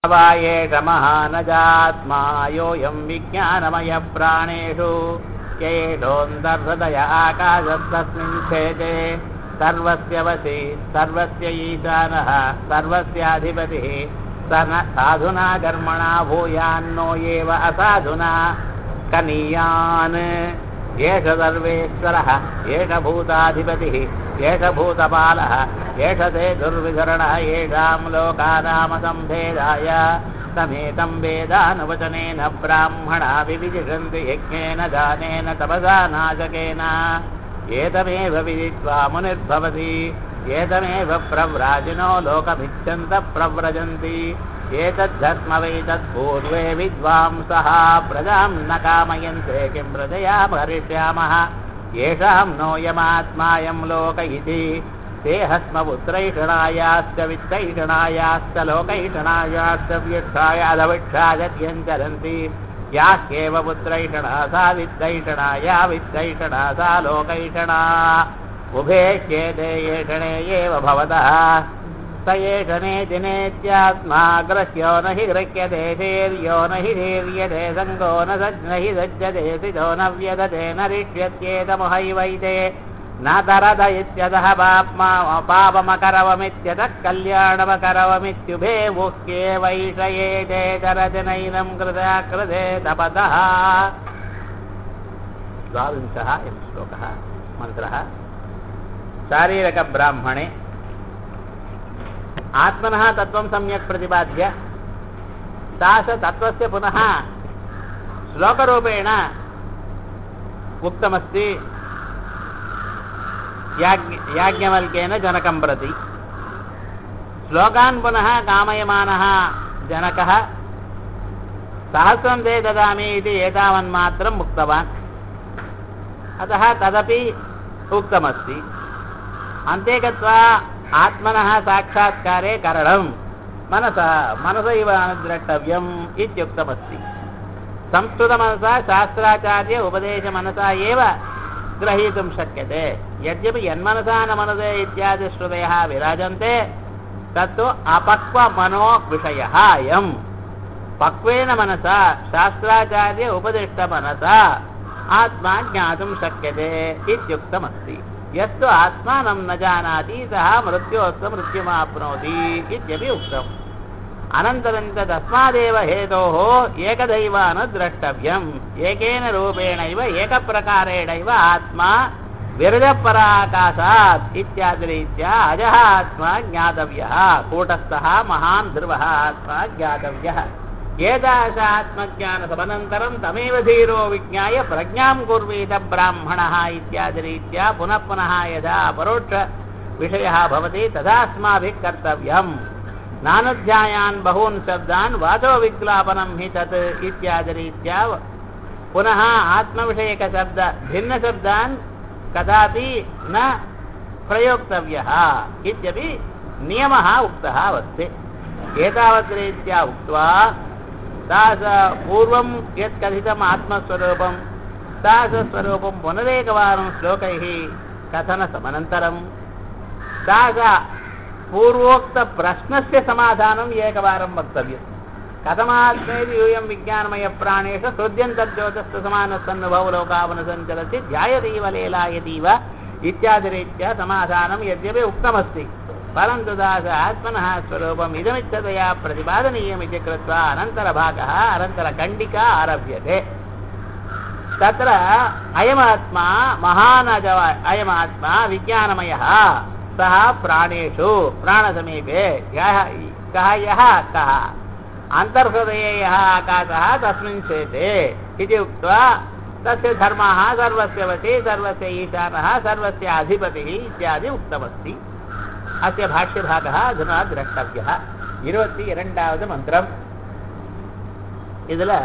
वा एष महानजात्मा योऽयं विज्ञानमयप्राणेषु येषोऽन्तर्हृदय आकाशस्तस्मिन् क्षेते सर्वस्य वसि सर्वस्य ईशानः सर्वस्याधिपतिः स न साधुना कर्मणा भूयान्नो एव असाधुना कनीयान् एष सर्वेश्वरः एष भूताधिपतिः एष भूतपालः एष ते दुर्विधरणः येषां लोकानामसम्भेदाय समेतं वेदानुवचनेन ब्राह्मणा विविजिषन्ति यज्ञेन दानेन तपसा नाशकेन एतमेव विदित्वा मुनिर्भवति एतमेव प्रव्राजिनो लोकमिच्छन्तः प्रव्रजन्ति एतद्धस्म वै तत्पूर्वे विद्वांसः प्रजां न कामयन्ते किं प्रजया भरिष्यामः येषां नोऽयमात्मायं लोक इति ते हस्मपुत्रैषणायाश्च वित्तैषणायाश्च लोकैषणायाश्च व्यक्षाय अधविक्षायत्यञ्चरन्ति याह्येव पुत्रैषणा सा वित्तैषणा या वित्तैषणा सा लोकैषणा उभे ह्येते एषणे एव भवतः स एषणे दिनेत्यात्मा ग्रह्यो न हि गृह्यते धीर्यो न हि धीर्यते सङ्गो न सज्न हि सज्जते सिजो न व्यदते न रिष्यत्येतमुहैवैते न तरद इत्यतः पाप्मा पापमकरवमित्यतः कल्याणमकरवमित्युभे मुह्ये वैषयेते चरजनैनं कृता कृते तपतः द्वाविंशः अयं श्लोकः मन्त्रः शारीरकब्राह्मणे आत्मनः तत्त्वं सम्यक् प्रतिपाद्य सा स तत्त्वस्य पुनः श्लोकरूपेण उक्तमस्ति याज्ञ याज्ञवल्क्येन जनकं प्रति श्लोकान् पुनः कामयमानः जनकः सहस्रं ते ददामि इति एतावन्मात्रम् उक्तवान् अतः तदपि उक्तमस्ति अन्ते गत्वा आत्मनः साक्षात्कारे करणं मनसा मनसैव अनुद्रष्टव्यम् इत्युक्तमस्ति संस्कृतमनसा शास्त्राचार्य उपदेशमनसा एव ग्रहीतुं शक्यते यद्यपि यन्मनसा न मनसे इत्यादि श्रुतयः विराजन्ते तत्तु अपक्वमनो विषयः अयम् पक्वेन मनसा शास्त्राचार्य उपदिष्टमनसा आत्मा ज्ञातुं शक्यते इत्युक्तमस्ति यस्तु आत्मानं न जानाति सः मृत्योस्तु मृत्युमाप्नोति इत्यपि उक्तम् अनन्तरं च तस्मादेव हेतोः एकदैव अनुद्रष्टव्यम् एकेन रूपेणैव एकप्रकारेणैव आत्मा विरजपराकाशात् इत्यादिरीत्या अजः आत्मा ज्ञातव्यः कूटस्थः महान् ध्रुवः आत्मा ज्ञातव्यः एतादृश आत्मज्ञानसमनन्तरं तमेव धीरो विज्ञाय प्रज्ञां कुर्वीत ब्राह्मणः इत्यादिरीत्या पुनः पुनः यदा परोक्षविषयः भवति तदा अस्माभिः कर्तव्यम् नानुध्यायान् बहून् शब्दान् वाचो विक्लापनं हि तत् इत्यादिरीत्या पुनः आत्मविषयकशब्द भिन्नशब्दान् कदापि न प्रयोक्तव्यः इत्यपि नियमः उक्तः अस्ति एतावद्रीत्या उक्त्वा सा स पूर्वं यत् कथितम् आत्मस्वरूपं सा स स्वरूपं पुनरेकवारं श्लोकैः कथनसमनन्तरं सा स पूर्वोक्तप्रश्नस्य समाधानम् एकवारं वक्तव्यम् कथमात्मेति यूयं विज्ञानमयप्राणेषु हृद्यन्तर्ज्योतस्तु समानस्सन्नुभव लोकावनसञ्चलति ध्यायतीव लेलायतीव इत्यादिरीत्या समाधानं यद्यपि उक्तमस्ति परन्तु दास आत्मनः स्वरूपम् इदमिच्छतया प्रतिपादनीयमिति कृत्वा अनन्तरभागः अनन्तरखण्डिका आरभ्यते तत्र अयमात्मा महानज अयमात्मा विज्ञानमयः सः प्राणेषु प्राणसमीपे यः कः यः कः अन्तर्हृदये यः आकाशः तस्मिन् शेते इति उक्त्वा तस्य धर्मः सर्वस्य वशे सर्वस्य ईशानः सर्वस्य अधिपतिः इत्यादि उक्तमस्ति அस्य பாஷ்யபாகः அதுனா திரஷ்டவிய இருபத்தி இரண்டாவது மந்திரம் இதுல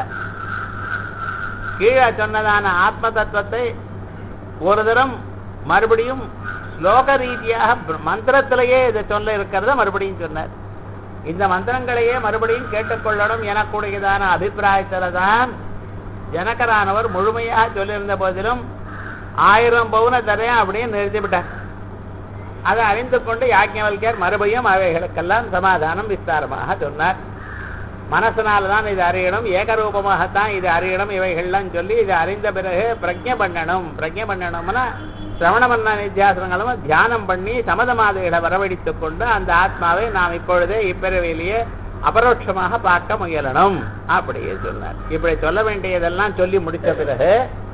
கீழே சொன்னதான ஆத்ம தத்துவத்தை ஒரு தரம் மறுபடியும் ஸ்லோக ரீதியாக மந்திரத்திலேயே இதை சொல்ல இருக்கிறத மறுபடியும் சொன்னார் இந்த மந்திரங்களையே மறுபடியும் கேட்டுக்கொள்ளணும் எனக்கூடியதான அபிப்பிராயத்தில் தான் ஜனகரானவர் முழுமையாக சொல்லியிருந்த போதிலும் ஆயிரம் பவுன தரையும் அப்படியே நிறுத்திவிட்டார் அதை அறிந்து கொண்டு யாஜ்ஞவல்யர் மறுபடியும் அவைகளுக்கெல்லாம் சமாதானம் விஸ்தாரமாக சொன்னார் மனசனால தான் இது அறியணும் ஏகரூபமாகத்தான் இது அறியணும் இவைகள்லாம் சொல்லி இது அறிந்த பிறகு பிரஜை பண்ணணும் பிரஜை பண்ணணும்னா சிரவண மன்ன நித்தியாசனங்களும் தியானம் பண்ணி சமதமாதைகளை வரவழைத்துக் கொண்டு அந்த ஆத்மாவை நாம் இப்பொழுதே இப்பிறவிலேயே அபரோட்சமாக பார்க்க முயலணும் அப்படியே சொன்னார் இப்படி சொல்ல வேண்டியதெல்லாம் சொல்லி முடித்த பிறகு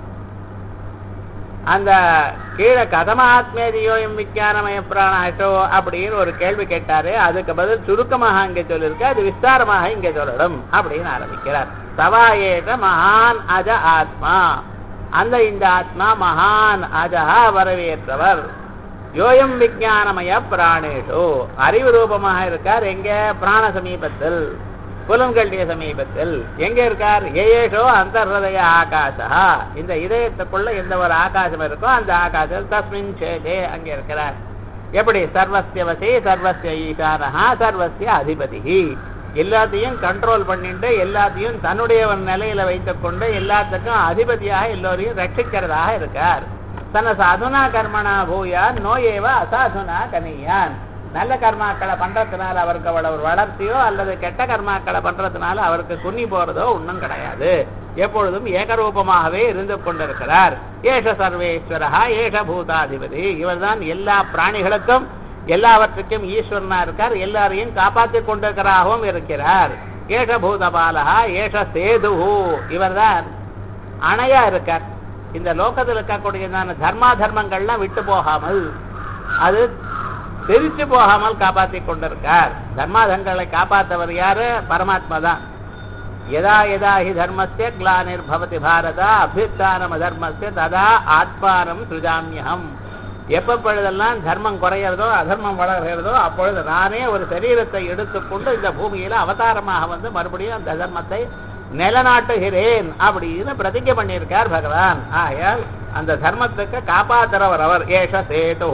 அந்த கீழே கதமாத்மேதியோயம் விஞ்ஞானமய பிராணாஷோ அப்படின்னு ஒரு கேள்வி கேட்டாரு அதுக்கு பதில் சுருக்கமாக இங்கே சொல்லியிருக்கு அது விஸ்தாரமாக இங்கே சொல்லணும் அப்படின்னு ஆரம்பிக்கிறார் சவாயேக மகான் அஜ ஆத்மா அந்த இந்த ஆத்மா மகான் அஜஹா வரவேற்றவர் யோயம் விஞ்ஞானமய பிராணேஷோ அறிவு ரூபமாக இருக்கார் எங்க பிராண சமீபத்தில் புலன்களுடைய சமீபத்தில் எங்க இருக்கார் ஏஷோ அந்த ஹிருதய ஆகாசா இந்த இதயத்துக்குள்ள எந்த ஒரு ஆகாசம் இருக்கோ அந்த ஆகாசம் தஸ்மின் சேதே அங்க இருக்கிறார் எப்படி சர்வசிய வசி சர்வசிய ஈசானஹா சர்வசிய அதிபதி எல்லாத்தையும் கண்ட்ரோல் பண்ணிட்டு எல்லாத்தையும் தன்னுடைய ஒரு நிலையில வைத்துக்கொண்டு எல்லாத்துக்கும் அதிபதியாக எல்லோரையும் ரட்சிக்கிறதாக இருக்கார் தன சாதுனா கர்மனா பூயான் நோயேவ அசாதுனா கனியான் நல்ல கர்மாக்களை பண்றதுனால அவருக்கு அவ்வளவு ஒரு வளர்ச்சியோ அல்லது கெட்ட கர்மாக்களை பண்றதுனால அவருக்கு குன்னி போறதோ ஒன்றும் கிடையாது எப்பொழுதும் ஏகரூபமாகவே இருந்து கொண்டிருக்கிறார் ஏஷ சர்வேஸ்வரஹா ஏஷ பூதாதிபதி இவர்தான் எல்லா பிராணிகளுக்கும் எல்லாவற்றுக்கும் ஈஸ்வரனா இருக்கார் எல்லாரையும் காப்பாற்றிக் கொண்டிருக்கிறாகவும் இருக்கிறார் ஏஷ பூதபாலகா ஏஷ சேது இவர்தான் அணையா இருக்கார் இந்த லோகத்தில் இருக்கக்கூடியதான தர்மா தர்மங்கள்லாம் விட்டு போகாமல் அது தெரிச்சு போகாமல் காப்பாற்றி கொண்டிருக்கார் தர்மாதங்களை காப்பாற்றவர் யாரு பரமாத்மா தான் எதா எதா ஹி தர்மஸ்ய கிளானிர்பவதி பாரதா அபியுத்தானம் அதர்மஸ்ய ததா ஆத்மானம் சுஜாமியகம் எப்பொழுதெல்லாம் தர்மம் குறையிறதோ அதர்மம் வளர்கிறதோ அப்பொழுது நானே ஒரு சரீரத்தை எடுத்துக்கொண்டு இந்த பூமியில அவதாரமாக வந்து மறுபடியும் அந்த தர்மத்தை நிலநாட்டுகிறேன் அப்படின்னு பிரதிஜை பண்ணியிருக்கார் பகவான் ஆகையால் அந்த தர்மத்துக்கு காப்பாத்துறவர் அவர் ஏஷ சேது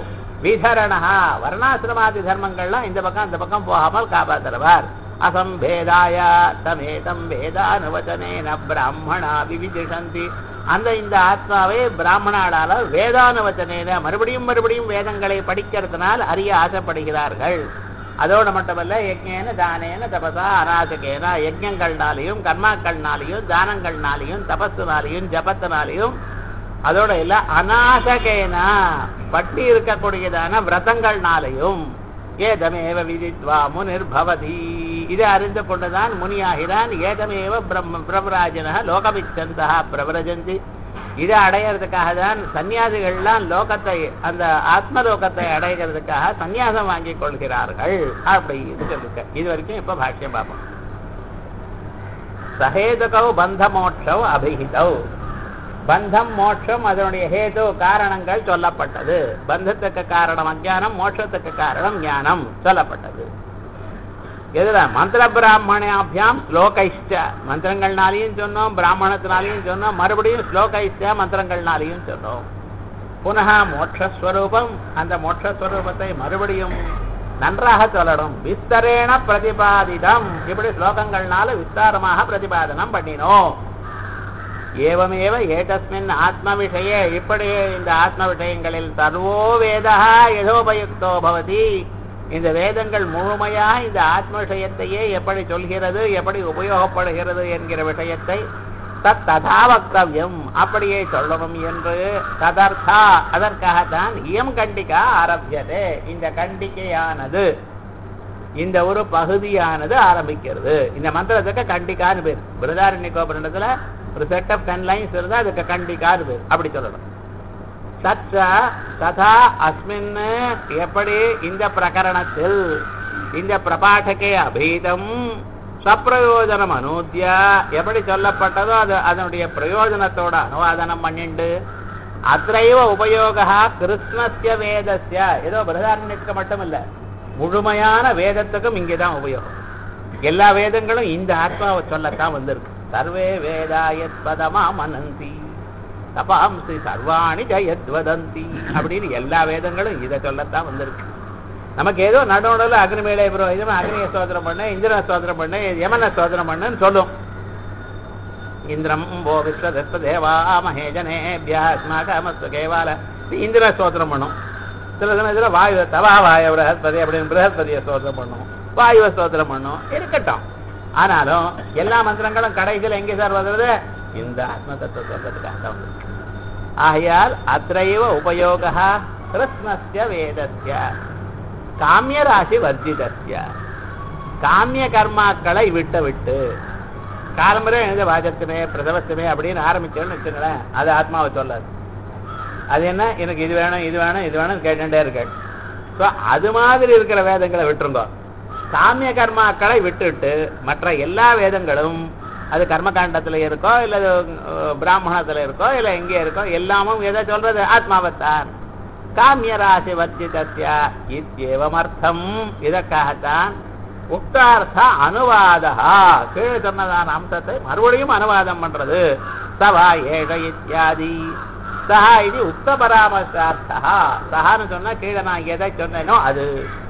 விதரணா வர்ணாசிரமாதி தர்மங்கள்லாம் இந்த பக்கம் அந்த பக்கம் போகாமல் காப்பாத்துறவர் அசம்பேதாய தமேதம் வேதானுவச்சனேன பிராமணா விவிதிஷந்தி அந்த இந்த ஆத்மாவை பிராமணாளால வேதானுவச்சனேன மறுபடியும் மறுபடியும் வேதங்களை படிக்கிறதுனால் அறிய ஆசைப்படுகிறார்கள் அதோடு மட்டுமல்ல யஜ்ஞேன தானேன தபசா அநாசகேன யஜ்ஞங்கள்னாலையும் கர்மாக்கள்னாலையும் தானங்கள்னாலையும் தபஸுனாலையும் ஜபத்தினாலையும் அதோட இல்ல அநாசகேனா பட்டி இருக்கக்கூடியதான விரதங்கள்னாலையும் ஏதமேவ விதித்வா முனிர்பவதி இதை அறிந்து கொண்டுதான் முனியாகிறான் ஏதமேவ பிரம் பிரபராஜன லோகவிச்சந்தா பிரபரஜந்தி இதை அடையிறதுக்காக தான் சன்னியாசிகள்லாம் லோகத்தை அந்த ஆத்ம லோகத்தை அடைகிறதுக்காக சன்னியாசம் வாங்கிக் கொள்கிறார்கள் அப்படின்னு சொல்லிருக்க இது வரைக்கும் இப்ப பாஷ்யம் பார்ப்போம் சஹேதுகௌ பந்த மோட்சவ் அபிஹிதௌ பந்தம் மோட்சம் அதனுடைய ஹேது காரணங்கள் சொல்லப்பட்டது பந்தத்துக்கு காரணம் அஜானம் மோட்சத்துக்கு காரணம் ஞானம் சொல்லப்பட்டது எதுல மந்திர பிராமணியாபியாம் ஸ்லோகைஷ்ட மந்திரங்கள்னாலையும் சொன்னோம் பிராமணத்தினாலையும் சொன்னோம் மறுபடியும் ஸ்லோகைஷ்ட மந்திரங்கள்னாலையும் சொன்னோம் புனக மோட்சஸ்வரூபம் அந்த மோட்சஸ்வரூபத்தை மறுபடியும் நன்றாக சொல்லணும் விஸ்தரேண பிரதிபாதிதம் இப்படி ஸ்லோகங்கள்னால விஸ்தாரமாக பிரதிபாதனம் பண்ணினோம் ஏவமேவ ஏதஸ்மின் ஆத்ம விஷய இப்படியே இந்த ஆத்ம விஷயங்களில் சர்வோ வேதா யதோபயுக்தோ பவதி இந்த வேதங்கள் முழுமையா இந்த ஆத்ம விஷயத்தையே எப்படி சொல்கிறது எப்படி உபயோகப்படுகிறது என்கிற விஷயத்தை தத் ததா வக்தவியம் அப்படியே சொல்லணும் என்று ததர்த்தா அதற்காகத்தான் இயம் கண்டிக்கா ஆரம்பியது இந்த கண்டிக்கையானது இந்த ஒரு பகுதியானது ஆரம்பிக்கிறது இந்த மந்திரத்துக்கு கண்டிக்கான்னு பேர் பிரதாரண்ய கோபுரத்துல ஒரு செட் ஆஃப் டென் லைன்ஸ் இருந்தா அதுக்கு கண்டிக்கான்னு பேர் அப்படி சொல்லணும் தச்ச ததா அஸ்மின் எப்படி இந்த பிரகரணத்தில் இந்த பிரபாடகே அபீதம் சப்பிரயோஜனம் அனூத்திய எப்படி சொல்லப்பட்டதோ அது அதனுடைய பிரயோஜனத்தோட அனுவாதனம் பண்ணிண்டு அத்தைவ உபயோகா கிருஷ்ணஸ்ய வேதஸ்ய ஏதோ பிரதாரண்யத்துக்கு மட்டும் இல்ல முழுமையான வேதத்துக்கும் இங்கேதான் உபயோகம் எல்லா வேதங்களும் இந்த ஆத்மாவை சொல்லத்தான் வந்திருக்கு சர்வே வேதாயத் பதமா மனந்தி தபாம்சி சர்வாணி ஜெயத்வதந்தி அப்படின்னு எல்லா வேதங்களும் இதை சொல்லத்தான் வந்திருக்கு நமக்கு ஏதோ நடுநடுவில் அக்னிமேலே புரோஹிதம் அக்னிய சோதனம் பண்ணு இந்திரன சோதனம் பண்ணு யமன சோதனம் பண்ணுன்னு சொல்லும் இந்திரம் ஓ விஸ்வதஸ்வ தேவா மகேஜனேபியாஸ்மாகமஸ்வ கேவால இந்திர சோதனம் பண்ணும் சில சமயத்தில் வாயு தவா வாய பிரகஸ்பதி அப்படின்னு பிரகஸ்பதியை சோதனம் பண்ணும் வாயுவை சோதனம் பண்ணும் இருக்கட்டும் ஆனாலும் எல்லா மந்திரங்களும் கடைசியில் எங்கே சார் வருது இந்த ஆத்ம தத்துவம் சொல்றதுக்காக தான் வந்திருக்கு. ஆகையால் அத்தைவ உபயோகா கிருஷ்ணஸ்ய வேதஸ்ய காமியராசி வர்ஜிதஸ்ய காமிய கர்மாக்களை விட்டு விட்டு காலம்பரை எழுத வாஜத்துமே பிரசவத்துமே அப்படின்னு ஆரம்பிச்சோன்னு வச்சுங்களேன் அது ஆத்மாவை சொல்லாது அது என்ன எனக்கு இது வேணும் இது வேணும் இது வேணும் கேட்டுட்டே இருக்கு ஸோ அது மாதிரி இருக்கிற வேதங்களை விட்டுருங்க காமிய கர்மாக்களை விட்டுட்டு மற்ற எல்லா வேதங்களும் அது கர்மகாண்டத்துல இருக்கோ இல்ல அஹ், பிராமணத்துல இருக்கோ இல்ல எங்கே இருக்கோ எல்லாமும் எதை சொல்றது ஆத்மாவத்தான் காமிய ராசி வர்ஜிதஸ்ய இத்தியேவமர்த்தம் இதற்காகத்தான் உக்தார்த்த அனுவாதா கீழே சொன்னதான அம்சத்தை மறுபடியும் அனுவாதம் பண்றது சவா ஏக இத்தியாதி சஹா இது உக்த பராமர்சார்த்தா சஹான்னு சொன்னா கீழே நான் எதை சொன்னேனோ அது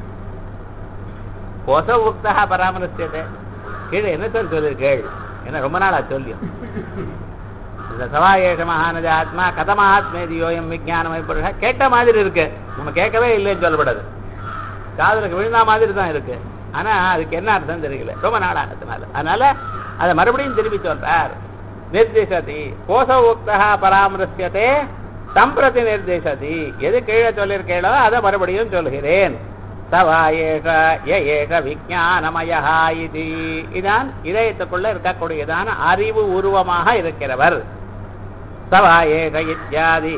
கொச உக்தா பராமரிச்சது கீழே என்ன சார் சொல்லிருக்கேள் என்ன ரொம்ப நாளா சொல்லியும் இந்த சவாயேஷ மகானஜ ஆத்மா கதமாத்மேதி யோயம் விஜயானமை புருஷ கேட்ட மாதிரி இருக்கு நம்ம கேட்கவே இல்லைன்னு சொல்லப்படாது காதலுக்கு விழுந்தா மாதிரி தான் இருக்கு ஆனா அதுக்கு என்ன அர்த்தம் தெரியல ரொம்ப நாள் ஆனதுனால அதனால அதை மறுபடியும் திருப்பி சொல்றார் நிர்தேசதி கோச உக்தா பராமரிசியதே சம்பிரதி நிர்தேசதி எது கீழே சொல்லியிருக்கேளோ அதை மறுபடியும் சொல்கிறேன் சவா ஏஷ ய ஏஷ விஜயானமயா இது இதான் இதயத்துக்குள்ள இருக்கக்கூடியதான அறிவு உருவமாக இருக்கிறவர் சவா ஏஷ இத்தியாதி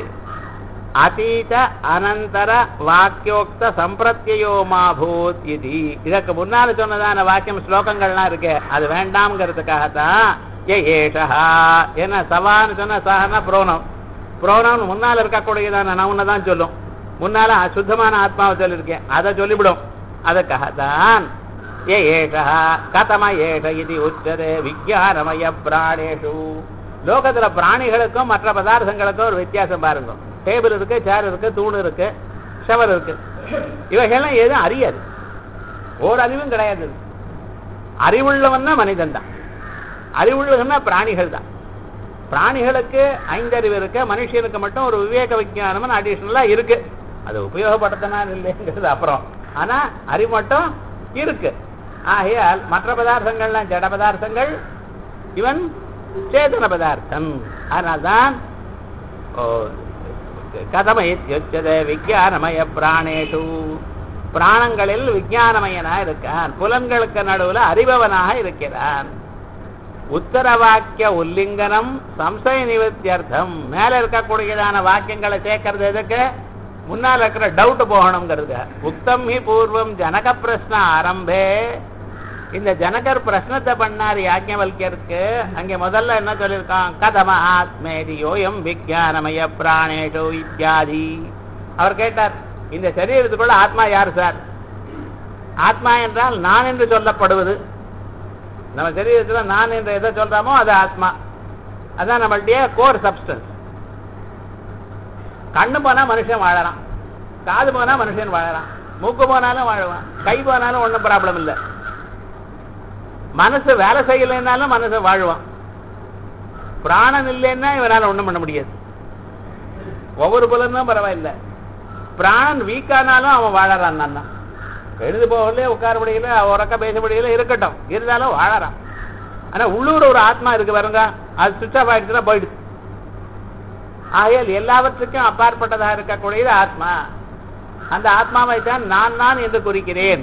அதீத அனந்தர வாக்கியோக்த சம்பிரத்யோ மாபூத் இது இதற்கு முன்னால சொன்னதான வாக்கியம் ஸ்லோகங்கள்லாம் இருக்கு அது வேண்டாம்ங்கிறதுக்காகத்தான் ஏ ஏஷா என்ன சவான்னு சொன்ன சஹனா புரோணம் புரோணம் முன்னால இருக்கக்கூடியதான நவுனை தான் சொல்லும் முன்னால சுத்தமான ஆத்மாவை சொல்லியிருக்கேன் அதை சொல்லிவிடும் அதுக்காகத்தான் ஏ ஏஷா கதம ஏஷ இது உச்சதே விஜயானமய பிராணேஷு லோகத்துல பிராணிகளுக்கும் மற்ற பதார்த்தங்களுக்கும் ஒரு வித்தியாசம் பாருங்க டேபிள் இருக்கு சேர் இருக்கு தூண் இருக்கு ஷவர் இருக்கு இவைகள்லாம் எதுவும் அறியாது ஓர் அறிவும் கிடையாது அறிவுள்ளவன்னா மனிதன் தான் அறிவுள்ளவன்னா பிராணிகள் தான் பிராணிகளுக்கு ஐந்தறிவு இருக்கு மனுஷனுக்கு மட்டும் ஒரு விவேக விஞ்ஞானம் அடிஷனலா இருக்கு அது உபயோகப்படுத்தினா இல்லைங்கிறது அப்புறம் ஆனா அறிவு மட்டும் இருக்கு ஆகையால் மற்ற பதார்த்தங்கள்லாம் ஜட பதார்த்தங்கள் இவன் சேதன பதார்த்தம் அதனால்தான் ஓ, கதம இத்யுச்சதே விஜயானமய பிராணேஷு பிராணங்களில் விஜயானமயனா இருக்கான் புலன்களுக்கு நடுவுல அறிபவனாக இருக்கிறான் உத்தர வாக்கிய உல்லிங்கனம் சம்சய நிவர்த்தியர்த்தம் மேல இருக்கக்கூடியதான வாக்கியங்களை சேர்க்கறது எதுக்கு முன்னால இருக்கிற டவுட் போகணுங்கிறது உக்தம் ஹி பூர்வம் ஜனக பிரஸ்ன ஆரம்பே இந்த ஜனகர் பிரश्னத்தை பண்ணார் யாஜ்ஞவல்யருக்கு அங்கே முதல்ல என்ன சொல்லியிருக்கான் கதம ஆத்மேதி யோயம் விஜயானமய பிராணேஷு இத்தியாதி அவர் கேட்டார் இந்த சரீரத்துக்குள்ள ஆத்மா யார் சார் ஆத்மா என்றால் நான் என்று சொல்லப்படுவது நம்ம சரீரத்துல நான் என்று எதை சொல்றோமோ அது ஆத்மா அதான் நம்மளுடைய கோர் சப்ஸ்டன்ஸ் கண்ணு போனா மனுஷன் வாழறான் காது போனா மனுஷன் வாழறான் மூக்கு போனாலும் வாழுவான் கை போனாலும் ஒன்றும் ப்ராப்ளம் இல்லை மனசு வேலை செய்யலைன்னாலும் மனசு வாழுவான் பிராணன் இல்லைன்னா இவனால ஒண்ணும் பண்ண முடியாது ஒவ்வொரு புலனும் பரவாயில்ல பிராணன் வீக்கானாலும் அவன் வாழறான் நான் எழுது போகல உட்கார முடியல உறக்க பேச முடியல இருக்கட்டும் இருந்தாலும் வாழறான் ஆனா உள்ளூர் ஒரு ஆத்மா இருக்கு பாருங்க அது சுவிட்ச் ஆஃப் ஆயிடுச்சுன்னா போயிடுது ஆகையால் எல்லாவற்றுக்கும் அப்பாற்பட்டதாக இருக்கக்கூடியது ஆத்மா அந்த ஆத்மாவை தான் நான் நான் என்று குறிக்கிறேன்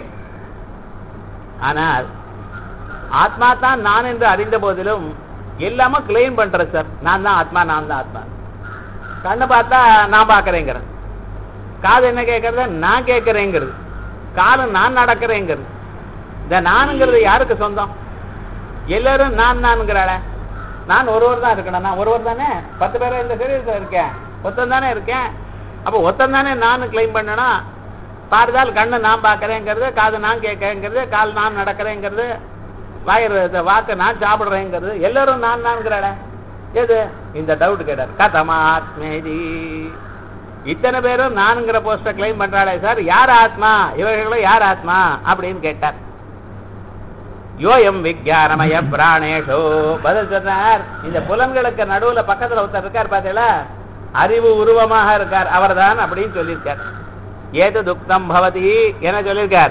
ஆனால் ஆத்மா தான் நான் என்று அறிந்த போதிலும் எல்லாமே கிளைம் பண்றேன் சார் நான் தான் ஆத்மா நான் தான் ஆத்மா கண்ணை பார்த்தா நான் பார்க்கறேங்கிறேன் காது என்ன கேட்கறது நான் கேட்கறேங்கிறது காலம் நான் நடக்கிறேங்கிறது இந்த நானுங்கிறது யாருக்கு சொந்தம் எல்லாரும் நான் நான்ங்கிறாள நான் ஒருவர் தான் இருக்கணும் நான் ஒருவர் தானே பத்து பேர் இந்த சரீரத்தில் இருக்கேன் ஒத்தன் தானே இருக்கேன் அப்போ ஒத்தன் தானே நான் கிளைம் பண்ணணும் பார்த்தால் கண்ணு நான் பார்க்கறேங்கிறது காது நான் கேட்கறேங்கிறது கால் நான் நடக்கிறேங்கிறது வாயிறு இந்த வாக்கு நான் சாப்பிடுறேங்கிறது எல்லாரும் நான் நான்கிறாள எது இந்த டவுட் கேட்டார் கதமாத்மேதி இத்தனை பேரும் நானுங்கிற போஸ்ட கிளைம் பண்றாளே சார் யார் ஆத்மா இவர்களும் யார் ஆத்மா அப்படின்னு கேட்டார் யோயம் விஜயானமய பிராணேஷோ பதில் சொன்னார் இந்த புலன்களுக்கு நடுவுல பக்கத்துல ஒருத்தர் இருக்கார் பாத்தீங்களா அறிவு உருவமாக இருக்கார் அவர்தான் அப்படின்னு சொல்லியிருக்கார் ஏது துக்தம் பவதி என சொல்லியிருக்கார்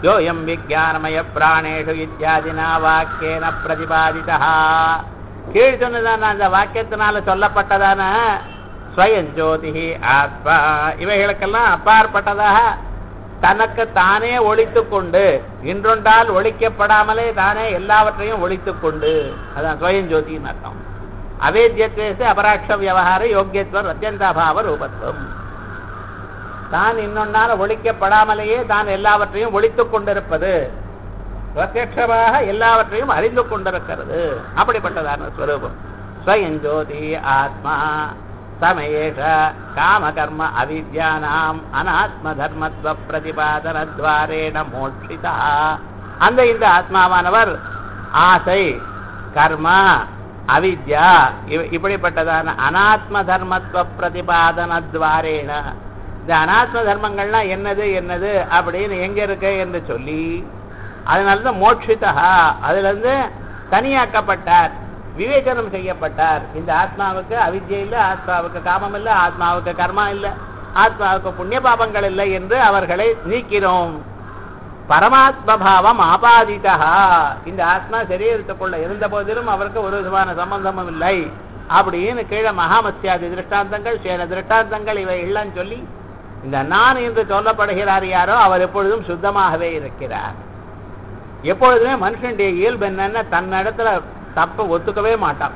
யோயம் விஜயானமய பிராணேஷு இத்தியாதினா வாக்கியேன பிரதிபாதிதா கீழ் சொன்னதான அந்த வாக்கியத்தினால சொல்லப்பட்டதான ஸ்வயம் ஜோதி ஆத்மா இவைகளுக்கெல்லாம் அப்பாற்பட்டதாக தனக்கு தானே ஒழித்துக் கொண்டு இன்றொன்றால் ஒழிக்கப்படாமலே தானே எல்லாவற்றையும் ஒழித்துக் கொண்டு அதான் ஸ்வயம் ஜோதின்னு அர்த்தம் அவேத்தியத்வேச அபராட்ச விவகார யோக்கியத்துவம் அத்தியந்தாபாவ ரூபத்துவம் தான் இன்னொன்னால ஒழிக்கப்படாமலேயே தான் எல்லாவற்றையும் ஒழித்துக் கொண்டிருப்பது பிரத்யட்சமாக எல்லாவற்றையும் அறிந்து கொண்டிருக்கிறது அப்படிப்பட்டதான ஸ்வரூபம் ஸ்வயம் ஜோதி ஆத்மா சமயேஷ காமகர்ம அவித்யானாம் அனாத்ம தர்மத்துவ பிரதிபாதனத்வாரேண மோட்சிதா அந்த இந்த ஆத்மாவானவர் ஆசை கர்ம அவித்யா இவ- இப்படிப்பட்டதான அனாத்ம தர்மத்துவ பிரதிபாதனத்வாரேண இந்த அனாத்ம தர்மங்கள்லாம் என்னது என்னது அப்படின்னு எங்க இருக்கு என்று சொல்லி அதனாலதான் மோட்சிதா அதுல இருந்து தனியாக்கப்பட்டார் விவேச்சனம் செய்யப்பட்டார் இந்த ஆத்மாவுக்கு அவித்யை இல்லை ஆத்மாவுக்கு காமம் இல்லை ஆத்மாவுக்கு கர்மா இல்லை ஆத்மாவுக்கு புண்ணிய பாபங்கள் இல்லை என்று அவர்களை நீக்கிறோம் பரமாத்ம பாவம் ஆபாதிதா இந்த ஆத்மா சரீரத்துக்குள்ள இருந்த போதிலும் அவருக்கு ஒரு விதமான சம்பந்தமும் இல்லை அப்படின்னு கீழே மகாமத்தியாதி திருஷ்டாந்தங்கள் சேன திருஷ்டாந்தங்கள் இவை எல்லாம் சொல்லி இந்த நான் என்று சொல்லப்படுகிறார் யாரோ அவர் எப்பொழுதும் சுத்தமாகவே இருக்கிறார் எப்பொழுதுமே மனுஷனுடைய இயல்பு என்னன்னா தன்னிடத்துல தப்ப ஒத்துக்கவே மாட்டான்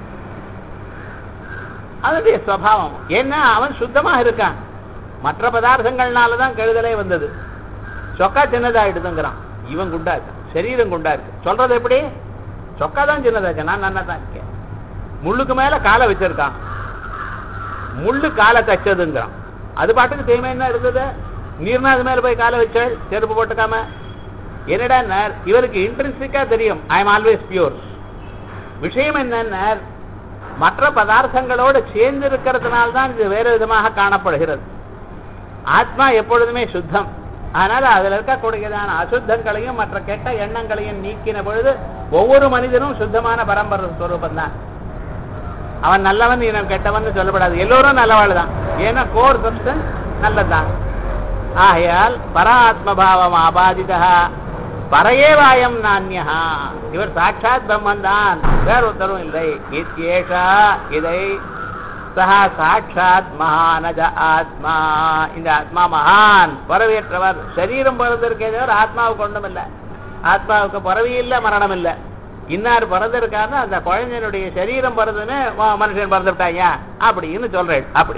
அதனுடைய சுவாவம் ஏன்னா அவன் சுத்தமா இருக்கான் மற்ற பதார்த்தங்கள்னால தான் கெடுதலே வந்தது சொக்கா சின்னதாயிடுதுங்கிறான் இவன் குண்டா இருக்கான் சரீரம் குண்டா இருக்கு சொல்றது எப்படி சொக்கா தான் சின்னதாச்சு நான் நன்னா தான் இருக்கேன் முள்ளுக்கு மேல காலை வச்சிருக்கான் முள்ளு காலை தச்சதுங்கிறான் அது பாட்டுக்கு தேய்மை என்ன இருந்தது நீர்னா அது மேல போய் காலை வச்சாள் செருப்பு போட்டுக்காம என்னடா இவருக்கு இன்ட்ரென்சிக்கா தெரியும் ஐ எம் ஆல்வேஸ் பியூர் விஷயம் என்னன்னா மற்ற பதார்த்தங்களோடு சேர்ந்து இருக்கிறதுனால தான் இது வேறு விதமாக காணப்படுகிறது ஆத்மா எப்பொழுதுமே சுத்தம் அதனால அதுல இருக்கக்கூடியதான அசுத்தங்களையும் மற்ற கெட்ட எண்ணங்களையும் நீக்கின பொழுது ஒவ்வொரு மனிதனும் சுத்தமான பரம்பரை ஸ்வரூபம் தான் அவன் நல்லவன் இவன் கெட்டவன் சொல்லப்படாது எல்லோரும் நல்லவாள் தான் ஏன்னா கோர் சப்ஸ்டன்ஸ் நல்லதுதான் ஆகையால் பராத்ம பாவம் ஆபாதிதா பரையேவாயம் நானியா இவர் சாட்சாத் பிரம்மன் தான் வேற ஒருத்தரும் இல்லை இத்யேஷா இதை சஹா சாட்சாத் மகானஜ ஆத்மா இந்த ஆத்மா மகான் பறவையற்றவர் சரீரம் பிறந்திருக்கே தவிர ஆத்மாவுக்கு ஒன்றும் இல்லை ஆத்மாவுக்கு பிறவி இல்லை மரணம் இல்லை இன்னார் பிறந்திருக்காருன்னா அந்த குழந்தையினுடைய சரீரம் பிறந்துன்னு வா, மனுஷன் பிறந்துட்டாங்க அப்படின்னு சொல்றேன் அப்படி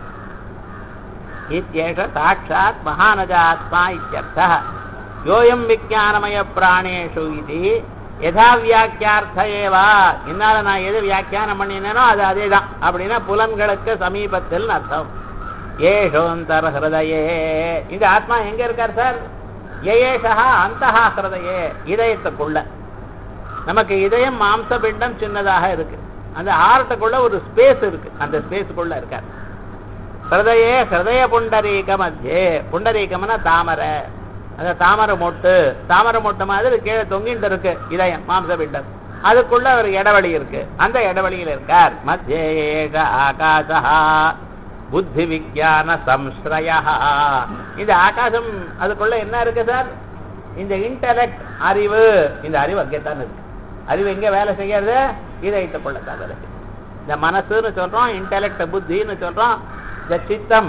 இத்யேஷ சாட்சாத் மகானஜ ஆத்மா இத்தியர்த்தः யோயம் விஜானமய பிராணேஷு இது யதா வியாக்கியார்த்த ஏவா என்னால நான் எது வியாக்கியானம் பண்ணினேனோ அது அதே தான் அப்படின்னா புலன்களுக்கு சமீபத்தில் அர்த்தம் ஏஷோந்தர ஹிருதயே இந்த ஆத்மா எங்க இருக்கார் சார் ஏஷா அந்தஹா ஹிருதயே இதயத்துக்குள்ள நமக்கு இதயம் மாம்ச பிண்டம் சின்னதாக இருக்கு அந்த ஹார்ட்டுக்குள்ள ஒரு ஸ்பேஸ் இருக்கு அந்த ஸ்பேஸுக்குள்ள இருக்கார் ஹிருதயே ஹிருதய புண்டரீக மத்தியே புண்டரீகம்னா தாமரை அந்த தாமரை மொட்டு தாமரை மொட்டு மாதிரி கீழே தொங்கிட்டு இருக்கு இதயம் மாம்ச பிண்டம் அதுக்குள்ள ஒரு இடைவெளி இருக்கு அந்த இடைவெளியில் இருக்கார் மத்தியேஷ ஆகாசா புத்தி விஜான சம்ஸ்ரயா இந்த ஆகாசம் அதுக்குள்ள என்ன இருக்கு சார் இந்த இன்டலெக்ட் அறிவு இந்த அறிவு அங்கேத்தான் இருக்கு அறிவு எங்க வேலை செய்யறது இதயத்துக்குள்ள தான் வேலை செய்யுது. இந்த மனசுன்னு சொல்றோம் இன்டலெக்ட் புத்தின்னு சொல்றோம் இந்த சித்தம்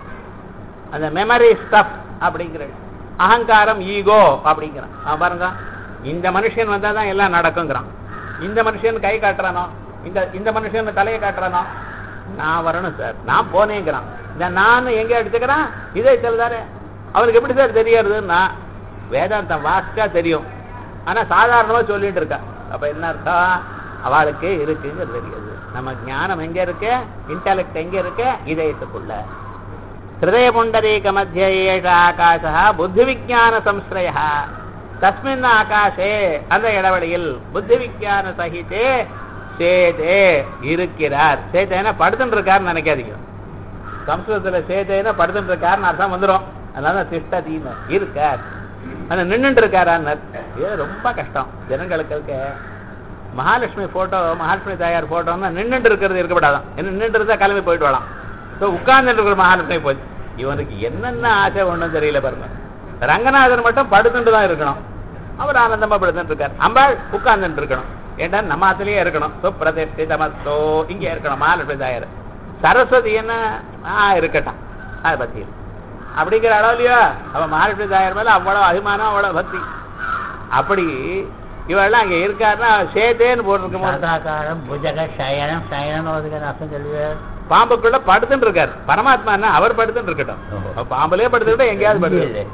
அந்த மெமரி ஸ்டப் அப்படிங்கிறது அகங்காரம் ஈகோ அப்படிங்கிறான் அவன் பாருங்க இந்த மனுஷன் வந்தா தான் எல்லாம் நடக்குங்கிறான் இந்த மனுஷன் கை காட்டுறானோ இந்த இந்த மனுஷன் தலையை காட்டுறானோ நான் வரணும் சார் நான் போனேங்கிறான் இந்த நான் எங்க எடுத்துக்கிறான் இதே சொல்லுதாரு அவனுக்கு எப்படி சார் தெரியறதுன்னா வேதாந்தம் வாசிச்சா தெரியும் ஆனா சாதாரணமா சொல்லிட்டு இருக்கா அப்ப என்ன அர்த்தம் அவளுக்கு இருக்குங்கிறது தெரியுது நம்ம ஞானம் எங்க இருக்கு இன்டலெக்ட் எங்க இருக்கு இதயத்துக்குள்ள ஹிருதய புண்டரீக மத்திய ஏஷ ஆகாச புத்தி விஜான சம்ஸ்ரய தஸ்மின் ஆகாஷே அந்த இடைவெளியில் புத்தி விஜான சகிதே சேதே இருக்கிறார் சேதேனா படுத்துட்டு இருக்காருன்னு நினைக்காதீங்க சம்ஸ்கிருதத்துல சேதேனா படுத்துட்டு இருக்காருன்னு அர்த்தம் வந்துடும் அதனால திஷ்டதீன்னு இருக்கார் ஆனா நின்னுட்டு இருக்காரான்னு இது ரொம்ப கஷ்டம் ஜனங்களுக்கு இருக்க மகாலட்சுமி போட்டோ மகாலட்சுமி தாயார் போட்டோன்னா நின்னுட்டு இருக்கிறது இருக்கப்படாதான் என்ன நின்னுட்டு இருந்தா கிளம்பி போயிட்டு வரலாம் ஸோ உட்கார்ந்துட்டு இருக்கிற மகாலட்சுமி போச்சு இவனுக்கு என்னென்ன ஆசை ஒண்ணும் தெரியல பாருங்க ரங்கநாதன் மட்டும் படுத்துட்டு தான் இருக்கணும் அவர் ஆனந்தமா படுத்துட்டு இருக்கார் அம்பாள் உட்கார்ந்துட்டு இருக்கணும் ஏன்டா நம்ம ஆத்திலேயே இருக்கணும் சுப்பிரதிஷ்டிதமஸ்தோ இங்கே இருக்கணும் மகாலட்சுமி தாயார் சரஸ்வதி என்ன ஆ இருக்கட்டும் அதை பத்தி இல்லை. அப்படிங்கிற அளவுலையோ அவன் மகாலட்சுமி தாயார் மேல அவ்வளவு அபிமானம் அவ்வளவு பக்தி அப்படி இவெல்லாம் அங்க இருக்காருன்னா சேத்தேன்னு போட்டிருக்கும் போது சாதாகாரம் புஜக சயனம் சயனம் அதுக்கு அர்த்தம் சொல்லுவார் பாம்புக்குள்ள படுத்துட்டு இருக்காரு பரமாத்மா என்ன அவர் படுத்துட்டு இருக்கட்டும் ஓஹோ. அப்ப பாம்புலயே படுத்துக்கிட்டு எங்கேயாவது படுத்து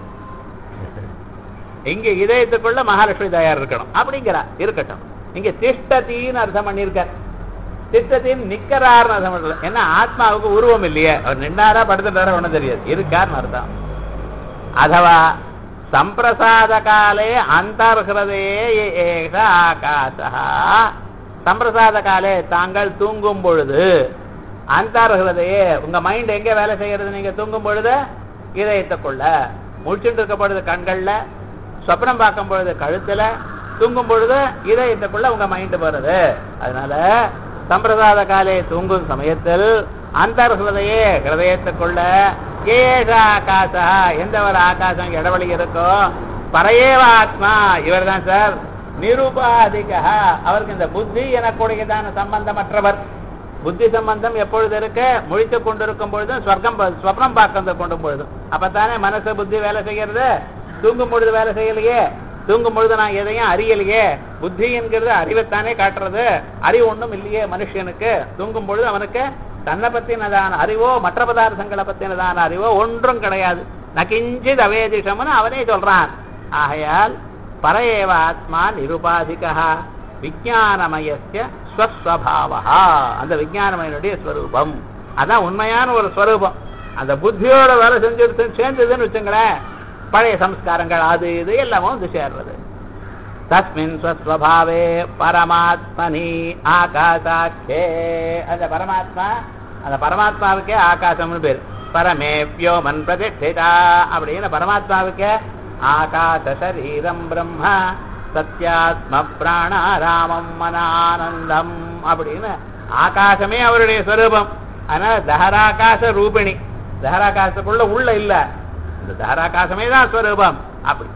இங்க இதயத்துக்குள்ள மகாலட்சுமி தாயார் இருக்கணும் அப்படிங்கிறா இருக்கட்டும் இங்க திஷ்டத்தின்னு அர்த்தம் பண்ணியிருக்கார் திஷ்டத்தின்னு நிக்கறாருன்னு அர்த்தம் பண்ணல ஏன்னா ஆத்மாவுக்கு உருவம் இல்லையே அவர் நின்னாரா படுத்துட்டாரா ஒண்ணும் தெரியாது இருக்காருன்னு அர்த்தம் அதவா சம்பிரசாத காலே அந்தர்ஹதே ஏக ஆகாசா சம்பிரசாத காலே தாங்கள் தூங்கும் பொழுது அந்தர்ஹதே உங்க மைண்ட் எங்க வேலை செய்யறது நீங்க தூங்கும் பொழுது இதயத்துக்குள்ள முடிச்சுட்டு இருக்க பொழுது கண்கள்ல சொப்னம் பார்க்கும் பொழுது கழுத்துல தூங்கும் பொழுது இதயத்துக்குள்ள உங்க மைண்ட் போறது அதனால சம்பிரசாத காலே தூங்கும் சமயத்தில் அந்தர்ஹதையே ஹிருதயத்துக்குள்ள ஏக ஆகாசா எந்த ஒரு ஆகாசம் இடவெளி இருக்கோ பரையேவ ஆத்மா இவர் தான் சார் நிருபாதிகா அவருக்கு இந்த புத்தி எனக்குடையதான சம்பந்தமற்றவர் புத்தி சம்பந்தம் எப்பொழுது இருக்க முழித்துக் கொண்டிருக்கும் பொழுதும் ஸ்வர்க்கம் ப- ஸ்வப்னம் பார்க்க கொண்டும் பொழுதும் அப்பத்தானே மனசு புத்தி வேலை செய்யறது தூங்கும் பொழுது வேலை செய்யலையே தூங்கும் பொழுது நான் எதையும் அறியலையே புத்தி என்கிறது அறிவைத்தானே காட்டுறது அறிவு ஒண்ணும் இல்லையே மனுஷனுக்கு தூங்கும் பொழுது அவனுக்கு தன்னை பத்தினதான அறிவோ மற்ற பதார்த்தங்களை பத்தினதான அறிவோ ஒன்றும் கிடையாது நகிஞ்சித் அவேதிஷம்னு அவனே சொல்றான் ஆகையால் பரஏவ ஆத்மா நிருபாதிகா விஜயானமயஸ்ய ஸ்வஸ்வபாவா அந்த விஜயானமயனுடைய ஸ்வரூபம் அதான் உண்மையான ஒரு ஸ்வரூபம் அந்த புத்தியோட வேலை செஞ்சு சேர்ந்ததுன்னு வச்சுங்களேன் பழைய சம்ஸ்காரங்கள் அது இது எல்லாமும் வந்து சேர்றது தஸ்மின் ஸ்வஸ்வபாவே பரமாத்மனி ஆகாசாட்சே அந்த பரமாத்மா அந்த பரமாத்மாவுக்கே ஆகாசம்னு பேர் பரமே வியோமன் பிரதிஷ்டிதா அப்படின்னு பரமாத்மாவுக்கே ஆகாச சரீரம் பிரம்ம சத்யாத்ம பிராணாராமம் மனானந்தம் அப்படின்னு ஆகாசமே அவருடைய ஸ்வரூபம் அதனால தஹராகாச ரூபிணி தஹராகாசத்துக்குள்ள உள்ள இல்ல இந்த தஹராகாசமே தான் ஸ்வரூபம் அப்படி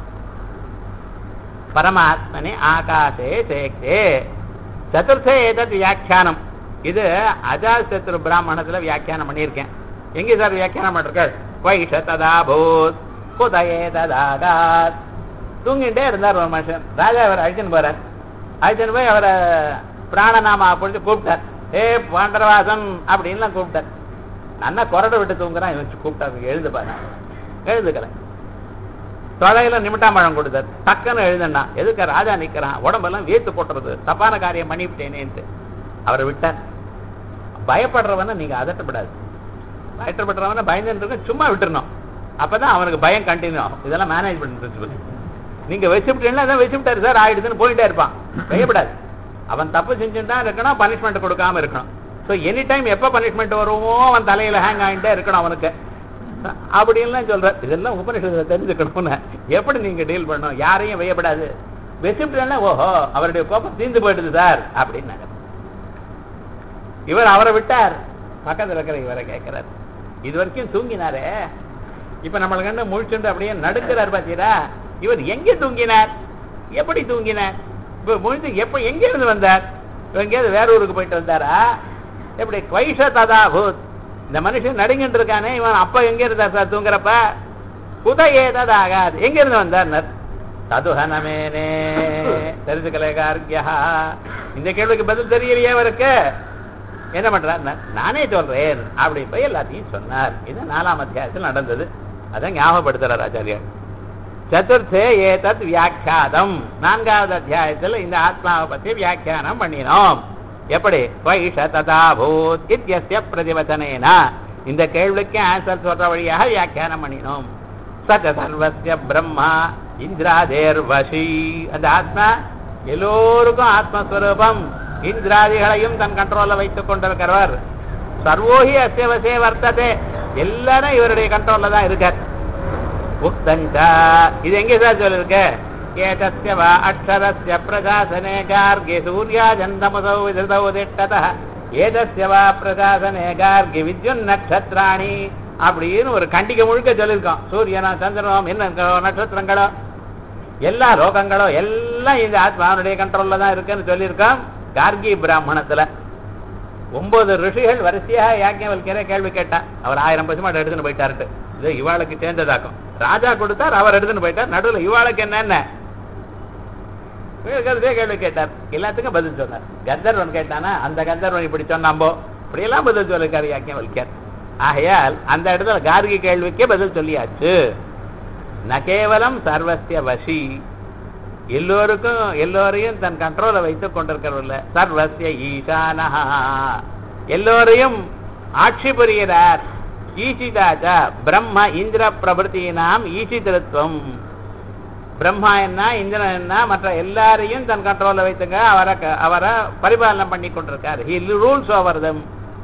பரமாத்மனி ஆகாசே சேக்தே சதுர்த்தே ஏதத் வியாக்கியானம் இது அஜாத் சத்ரு பிராமணத்துல வியாக்கியானம் பண்ணியிருக்கேன் எங்க சார் வியாக்கியானம் பண்ணிருக்க வைஷ ததா பூத் குதயே ததாகாத் தூங்கிட்டே இருந்தார் ஒரு மனுஷன் ராஜா அவர் அழிச்சுன்னு போறார் அழிச்சுன்னு போய் அவரை பிராணநாமா பிடிச்சு கூப்பிட்டார் ஏ பாண்டரவாசன் அப்படின்லாம் கூப்பிட்டார் நல்லா கொரடை விட்டு தூங்குறான் இவன் கூப்பிட்டாரு எழுது பாரு எழுதுக்கல தொலையில நிமிட்டாம்பழம் கொடுத்தார் டக்குன்னு எழுதுனா எதுக்கு ராஜா நிக்கிறான் உடம்பெல்லாம் வேத்து கொட்டுறது தப்பான காரியம் பண்ணிவிட்டேனேன்ட்டு அவரை விட்டார் பயப்படுறவன நீங்க அதட்டப்படாது பயப்படுறவன பயந்துட்டு இருக்க சும்மா விட்டுறணும் அப்பதான் அவனுக்கு பயம் கண்டினியூ ஆகும் இதெல்லாம் மேனேஜ்மெண்ட் பிரின்சிபல் நீங்க வச்சுவிட்டீங்கன்னா அதான் வச்சுவிட்டாரு சார் ஆயிடுதுன்னு போயிட்டே இருப்பான் பயப்படாது அவன் தப்பு செஞ்சுட்டா இருக்கணும் பனிஷ்மெண்ட் கொடுக்காம இருக்கணும் ஸோ எனி டைம் எப்போ பனிஷ்மெண்ட் வருமோ அவன் தலையில ஹேங் ஆகிட்டே இருக்கணும் அவனுக்கு அப்படின்லாம் சொல்ற இதெல்லாம் உபநிஷத்துல தெரிஞ்சுக்கணும்னு எப்படி நீங்க டீல் பண்ணணும் யாரையும் வையப்படாது வச்சுட்டேன்னா ஓஹோ அவருடைய கோபம் தீர்ந்து போயிடுது சார் அப்படின்னு இவர் அவரை விட்டார் பக்கத்துல இருக்கிற இவரை கேட்கிறார் இது வரைக்கும் தூங்கினாரே இப்ப நம்மளுக்கு என்ன முழிச்சுண்டு அப்படியே நடுக்கிறார் பாத்தீரா இவர் எங்க தூங்கினார் எப்படி தூங்கினார் இப்ப முழிச்சு எப்ப எங்க இருந்து வந்தார் இவர் எங்கேயாவது வேற ஊருக்கு போயிட்டு வந்தாரா எப்படி குவைஷ ததா பூத் இந்த மனுஷன் நடுங்கிட்டு இருக்கானே இவன் அப்ப எங்க இருந்தார் சார் தூங்குறப்ப புத ஏதது ஆகாது எங்க இருந்து வந்தார் ததுஹனமேனே தெரிஞ்சுக்கல கார்கியா இந்த கேள்விக்கு பதில் தெரியலையே அவருக்கு என்ன பண்றார் நானே சொல்றேன் அப்படி போய் எல்லாத்தையும் சொன்னார் இது நாலாம் அத்தியாயத்தில் நடந்தது அதான் ஞாபகப்படுத்துறார் ஆச்சாரியார் சதுர்த்தே ஏதத் வியாக்கியாதம் நான்காவது அத்தியாயத்தில் இந்த ஆத்மாவை பற்றி வியாக்கியானம் பண்ணினோம் எப்படி வைஷ ததா பூத் இத்தியஸ்ய பிரதிவச்சனேன இந்த கேள்விக்கு ஆன்சர் சொல்ற வழியாக வியாக்கியானம் பண்ணினோம் சச்ச சர்வஸ்ய பிரம்மா இந்திராதேர் வசி அந்த ஆத்மா எல்லோருக்கும் ஆத்மஸ்வரூபம் இந்திராதிகளையும் தன் கண்ட்ரோல்ல வைத்துக் கொண்டிருக்கிறவர் சர்வோஹி அஸ்ய வசே வர்த்ததே எல்லாரும் இவருடைய கண்ட்ரோல்ல தான் இருக்கார் உக்தஞ்சா இது எங்கே சார் சொல்லிருக்கு ஏதஸ்ய வா அக்ஷரஸ்ய பிரசாசனே கார்கே சூர்யாஜந்தமுதௌ விதிருதௌ திட்டதः ஏதஸ்ய வா பிரசாசனே கார்கே வித்யுன்னக்ஷத்ராணி அப்படின்னு ஒரு கண்டிக்க முழுக்க சொல்லியிருக்கோம் சூரியனா சந்திரனம் என்ன நட்சத்திரங்களோ எல்லா லோகங்களோ எல்லாம் இந்த ஆத்மாவனுடைய கண்ட்ரோல்ல தான் இருக்குன்னு சொல்லியிருக்கோம் கார்கி பிராமணத்துல ஒன்பது ரிஷிகள் வரிசையாக யாக்கியவல்கிற கேள்வி கேட்டா அவர் ஆயிரம் பசுமாடு எடுத்துன்னு போயிட்டாருட்டு இது இவாளுக்கு சேர்ந்ததாக்கும் ராஜா கொடுத்தார் அவர் எடுத்துன்னு போயிட்டார் நடுவில் இவாளுக்கு என்னென்ன இருக்கிறதே கேள்வி கேட்டார் எல்லாத்துக்கும் பதில் சொன்னார் கந்தர்வன் கேட்டானா அந்த கந்தர்வன் இப்படி சொன்னாம்போ இப்படியெல்லாம் பதில் சொல்லிருக்காரு யாக்கியவல்கியர் ஆகையால் அந்த இடத்துல கார்கி கேள்விக்கே பதில் சொல்லியாச்சு ந கேவலம் சர்வசிய வசி எல்லோருக்கும் எல்லோரையும் தன் கண்ட்ரோல வைத்துக் கொண்டிருக்கிறவர்ல சர்வசிய ஈசானஹா எல்லோரையும் ஆட்சி புரிகிறார் ஈசிதாச்ச பிரம்ம இந்திர பிரபுத்தினாம் ஈசிதிருத்துவம் பிரம்மா என்ன இந்திரன் என்ன மற்ற எல்லாரையும் தன் கண்ட்ரோல்ல வைத்துங்க அவரை க- அவரை பரிபாலனை பண்ணி கொண்டிருக்கார் ஹி ரூல்ஸ் ஓவர் தம்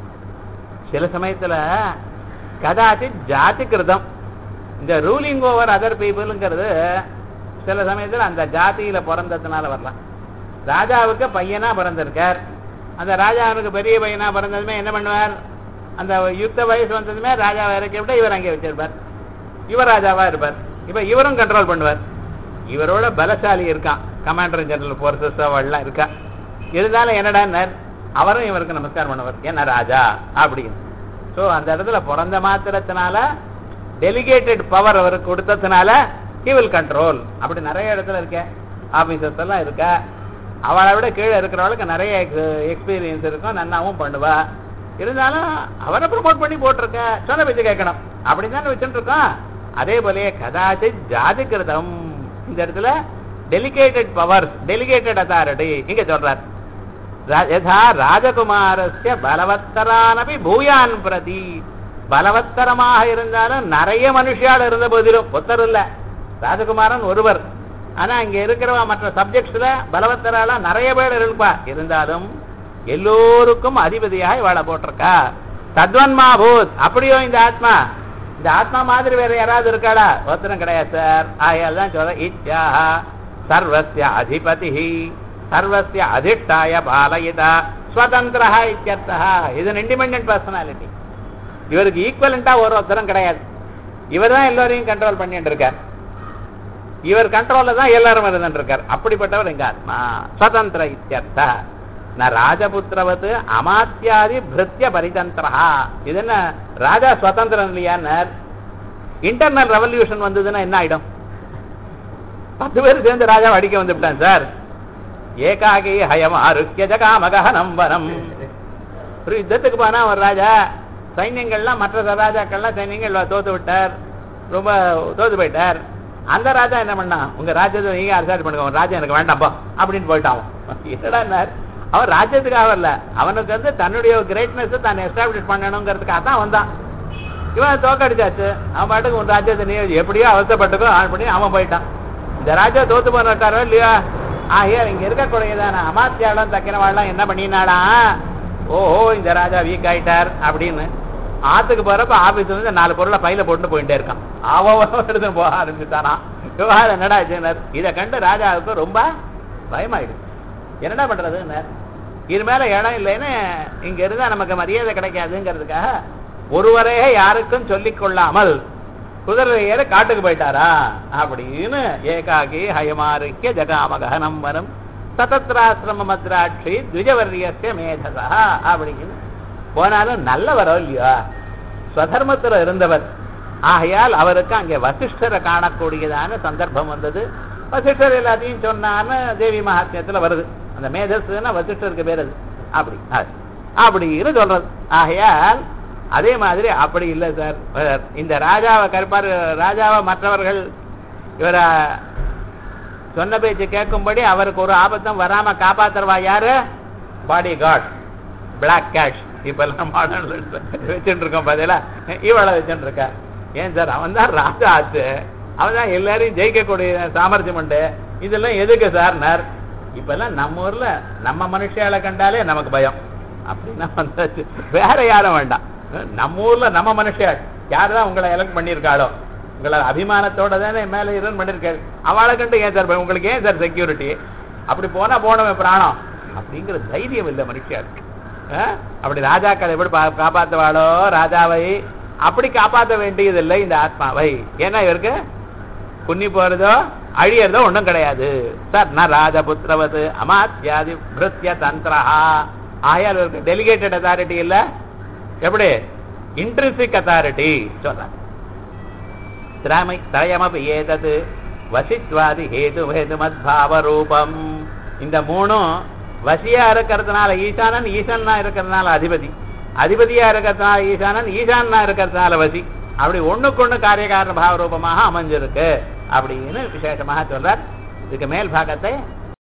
சில சமயத்துல கதாச்சித் ஜாதி கிருதம் இந்த ரூலிங் ஓவர் அதர் பீப்புளுங்கிறது சில சமயத்துல அந்த ஜாதியில பிறந்ததுனால வரலாம் ராஜாவுக்கு பையனா பிறந்திருக்கார் அந்த ராஜாவுக்கு பெரிய பையனா பிறந்ததுமே என்ன பண்ணுவார் அந்த யுத்த வயசு வந்ததுமே ராஜாவை இறக்கி விட்டு இவர் அங்கே வச்சிருப்பார் இவர் ராஜாவா இருப்பார் இப்ப இவரும் கண்ட்ரோல் பண்ணுவார் இவரோட பலசாலி இருக்கான் கமாண்டர் ஜெனரல் போர்சஸ் அவள்லாம் இருக்கா இருந்தாலும் என்னடான்னார் அவரும் இவருக்கு நமஸ்காரம் பண்ணுவார் என்ன ராஜா அப்படின்னு சோ அந்த இடத்துல பிறந்த மாத்திரத்தினால டெலிகேட்டட் பவர் அவருக்கு கொடுத்ததுனால he will கண்ட்ரோல் அப்படி நிறைய இடத்துல இருக்க ஆபீசர்ஸ் எல்லாம் இருக்கா அவளை விட கீழே இருக்கிறவளுக்கு நிறைய எக்ஸ்பீரியன்ஸ் இருக்கும் நன்னாவும் பண்ணுவா இருந்தாலும் அவரை ப்ரொமோட் பண்ணி போட்டிருக்க சொன்ன பேச்சு கேட்கணும் அப்படின்னு தானே வச்சுட்டு இருக்கோம் அதே போலயே கதாச்சி ஜாதி கிருதம் இந்த இடத்துல டெலிகேட்டட் பவர்ஸ் டெலிகேட்டட் அத்தாரிட்டி இங்க சொல்றார் ரா- யதா ராஜகுமாரஸ்ய பலவத்தரானபி பூயான் பிரதி பலவத்தரமாக இருந்தாலும் நிறைய மனுஷியால் இருந்த போதிலும் ஒத்தர் இல்ல ராஜகுமாரன் ஒருவர் ஆனா இங்க இருக்கிறவ மற்ற சப்ஜெக்ட்ஸ்ல பலவத்தரால நிறைய பேர் இருப்பா இருந்தாலும் எல்லோருக்கும் அதிபதியாக இவாள போட்டிருக்கா தத்வன்மா பூத் அப்படியோ இந்த ஆத்மா இந்த ஆத்மா மாதிரி வேற யாராவது இருக்காளா ஒருத்தரும் கிடையாது சார் ஆகையால் தான் சொல்ற இச்சா சர்வஸ்ய அதிபதி சர்வஸ்ய அதிஷ்டாய பாலயிதா ஸ்வதந்திரா இத்தியர்த்தா இது இண்டிபெண்டன்ட் பர்சனாலிட்டி இவருக்கு ஈக்குவலண்டா ஒரு ஒருத்தரும் கிடையாது இவர் தான் எல்லாரையும் கண்ட்ரோல் பண்ணிட்டு இருக்கார் இவர் கண்ட்ரோல்ல தான் எல்லாரும் இருந்துட்டு இருக்கார் அப்படிப்பட்டவர் எங்க ஆத்மா ஸ்வதந்திர இத்தியர்த்த ந ராஜபுத்திரவத் அமாத்தியாதி பிருத்திய பரிதந்திரா இது என்ன ராஜா சுதந்திரம் இல்லையான்னார் இன்டர்னல் ரெவல்யூஷன் வந்ததுன்னா என்ன ஆயிடும் பத்து பேர் சேர்ந்து ராஜா அடிக்க வந்துவிட்டான் சார் ஏகாகி ஹயம் ஆருக்கிய ஜகாமகனம் வனம் ஒரு யுத்தத்துக்கு போனா ஒரு ராஜா சைன்யங்கள்லாம் மற்ற ராஜாக்கள்லாம் சைன்யங்கள் தோத்து விட்டார் ரொம்ப தோத்து போயிட்டார் அந்த ராஜா என்ன பண்ணா உங்க ராஜ்யத்தை நீங்க அரசாட்சி பண்ணுங்க உங்க ராஜா எனக்கு வேண்டாம்ப்பா அப்படின்னு போயிட்டான் அவன். என்னடான்னார் அவன் ராஜ்யத்துக்காக வரல அவனுக்கு வந்து தன்னுடைய கிரேட்னஸ் தான் எஸ்டாப்ளிஷ் பண்ணணுங்கிறதுக்காக தான் வந்தான் இவன் தோக்கடிச்சாச்சு அவன் பாட்டுக்கு உன் ராஜ்யத்தை நீ எப்படியோ அவசரப்பட்டுக்கோ ஆன் பண்ணி அவன் போயிட்டான் இந்த ராஜா தோத்து போனாரோ இல்லையா ஆகிய இங்க இருக்கக்கூடியதான அமாத்தியாலும் தக்கினவாள்லாம் என்ன பண்ணினாடா ஓஹோ இந்த ராஜா வீக் ஆயிட்டார் அப்படின்னு ஆத்துக்கு போறப்ப ஆபீஸ் வந்து நாலு பொருளை பையில போட்டு போயிட்டே இருக்கான் அவன் எடுத்து போக ஆரம்பிச்சுட்டானா விவகாரம் என்னடா ஆச்சுன்னார் இதை கண்டு ராஜாவுக்கு ரொம்ப பயமாயிடுச்சு என்னடா பண்றதுன்னு இது மேல இடம் இல்லைன்னு இங்க இருந்தா நமக்கு மரியாதை கிடைக்காதுங்கிறதுக்காக ஒருவரே யாருக்கும் சொல்லிக் கொள்ளாமல் குதிரை ஏற காட்டுக்கு போயிட்டாரா அப்படின்னு ஏகாகி ஹயமாருக்கிய ஜகாமகனம் வரும் சதத்ராசிரம மத்ராட்சி த்விஜவர்யஸ்ய மேதசா அப்படின்னு போனாலும் நல்லவரோ இல்லையோ ஸ்வதர்மத்துல இருந்தவர் ஆகையால் அவருக்கு அங்கே வசிஷ்டரை காணக்கூடியதான சந்தர்ப்பம் வந்தது வசிஷ்டர் எல்லாத்தையும் சொன்னான்னு தேவி மகாத்மியத்துல வருது அந்த மேதஸ்னா வசிஷ்டருக்கு பேர் அது அப்படி அது. அப்படின்னு சொல்றது ஆகையால் அதே மாதிரி அப்படி இல்லை சார் அஹ் இந்த ராஜாவை கற்பார் ராஜாவை மற்றவர்கள் இவரை சொன்ன பேச்சு கேட்கும்படி அவருக்கு ஒரு ஆபத்தும் வராம காப்பாத்துறவா யாரு பாடி காட் பிளாக் கேஷ் இப்ப எல்லாம் மாடர்ன் வச்சுட்டு இருக்கோம் பாத்தீங்களா இவளை வச்சுட்டு இருக்கா ஏன் சார் அவன் தான் ராஜா ஆச்சு அவன் தான் எல்லாரையும் ஜெயிக்கக்கூடிய சாமர்த்தியம் உண்டு இதெல்லாம் எதுக்கு சார்னார் இப்ப எல்லாம் நம்ம ஊர்ல நம்ம மனுஷால கண்டாலே நமக்கு பயம் அப்படின்னா வந்தாச்சு வேற யாரும் வேண்டாம் நம்ம ஊர்ல நம்ம மனுஷியாள் யார் தான் உங்களை எலக்ட் பண்ணியிருக்காளோ உங்களை அபிமானத்தோட தானே மேல இருன்னு பண்ணிருக்காரு அவளை கண்டு ஏன் சார் பயம்? உங்களுக்கு ஏன் சார் செக்யூரிட்டி அப்படி போனா போனவன் பிராணம் அப்படிங்கிற தைரியம் இல்லை மனுஷியாருக்கு ஆ? அப்படி ராஜாக்களை எப்படி பா- காப்பாத்துவாளோ ராஜாவை அப்படி காப்பாற்ற வேண்டியதில்லை இந்த ஆத்மாவை ஏன்னா இவருக்கு புண்ணி போறதோ அழியறதோ ஒண்ணும் கிடையாது சார் ந ராஜபுத்திரவது அமாத்யாதி பிருத்திய தந்திரஹா ஆயால் இவருக்கு டெலிகேட்டட் அத்தாரிட்டி இல்ல எப்படி இன்ட்ரிசிக் அத்தாரிட்டி சொல்றாங்க திராமை திரயமபி ஏதது வசித்வாதி ஹேது ஹேது மத்பாவ ரூபம் இந்த மூணும் வசியா இருக்கிறதுனால ஈசானன் ஈசன்னா இருக்கிறதுனால அதிபதி அதிபதியா இருக்கிறதுனால ஈசானன் ஈசானா இருக்கிறதுனால வசி அப்படி ஒண்ணுக்கு ஒண்ணு காரியகாரண பாவ ரூபமாக அமைஞ்சிருக்கு அப்படின்னு விசேஷமாக சொல்றார் இதுக்கு மேல் பாகத்தை